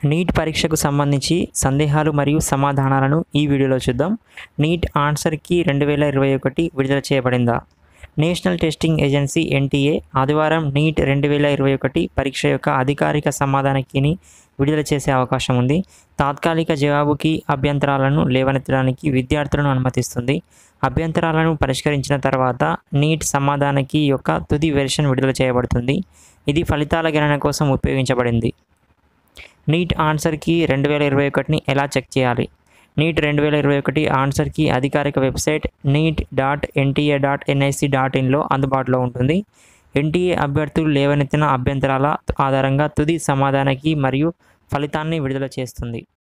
neat పరీక్షకు సంబంధించి సందేహాలు మరియు సమాధానాలను ఈ వీడియోలో చూద్దాం నీట్ ఆన్సర్కి రెండు వేల ఇరవై ఒకటి విడుదల చేయబడిందా నేషనల్ టెస్టింగ్ ఏజెన్సీ ఎన్టీఏ ఆదివారం నీట్ రెండు వేల ఇరవై ఒకటి పరీక్ష యొక్క అధికారిక సమాధాన కీని విడుదల చేసే అవకాశం ఉంది తాత్కాలిక జవాబుకి అభ్యంతరాలను లేవనెత్తడానికి విద్యార్థులను అనుమతిస్తుంది అభ్యంతరాలను పరిష్కరించిన తర్వాత నీట్ సమాధాన కీ యొక్క తుది వెర్షన్ విడుదల చేయబడుతుంది ఇది ఫలితాల గణన కోసం ఉపయోగించబడింది నీట్ ఆన్సర్కి రెండు వేల ఇరవై ఒకటిని ఎలా చెక్ చేయాలి నీట్ రెండు వేల ఇరవై ఒకటి ఆన్సర్కి అధికారిక website NEET dot NTA dot NIC dot ఇన్లో అందుబాటులో ఉంటుంది ఎన్టీఏ అభ్యర్థులు లేవనెత్తిన అభ్యంతరాల ఆధారంగా తుది సమాధానకి మరియు ఫలితాన్ని విడుదల చేస్తుంది